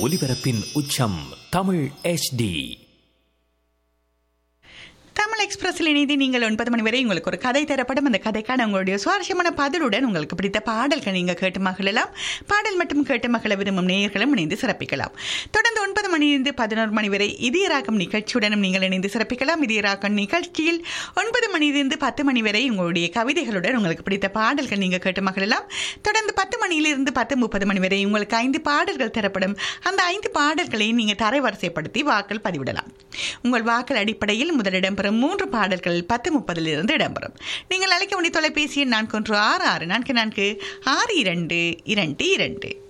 ஒலிபரப்பின் உச்சம் தமிழ் HD தமிழ் எக்ஸ்பிரஸில் இணைந்து நீங்கள் ஒன்பது மணி வரை உங்களுக்கு ஒரு கதை தரப்படும் அந்த கதைக்கான உங்களுடைய சுவாரஸ்யமான பதிலுடன் உங்களுக்கு பிடித்த பாடல்கள் நீங்கள் கேட்டு மகிழலாம் பாடல் மட்டும் கேட்டு மகிழ விரும்பும் நேயர்களும் இணைந்து சிறப்பிக்கலாம் தொடர்ந்து ஒன்பது மணியிலிருந்து பதினோரு மணி வரை இதய ராகம் நிகழ்ச்சியுடனும் நீங்கள் இணைந்து சிறப்பிக்கலாம் இதய ராகம் நிகழ்ச்சியில் ஒன்பது மணியிலிருந்து பத்து மணி வரை உங்களுடைய கவிதைகளுடன் உங்களுக்கு பிடித்த பாடல்கள் நீங்கள் கேட்டு மகிழலாம் தொடர்ந்து பத்து மணியிலிருந்து பத்து முப்பது மணி வரை உங்களுக்கு ஐந்து பாடல்கள் தரப்படும் அந்த ஐந்து பாடல்களை நீங்கள் தரைவரிசைப்படுத்தி வாக்கள் பதிவிடலாம் உங்கள் வாக்கள் அடிப்படையில் முதலிடம் பெறும் மூன்று பாடல்கள் பத்து முப்பதிலிருந்து இடம்பெறும் நீங்கள் அழைக்க வேண்டிய தொலைபேசி எண் நான்கு ஒன்று ஆறு ஆறு நான்கு நான்கு ஆறு இரண்டு இரண்டு இரண்டு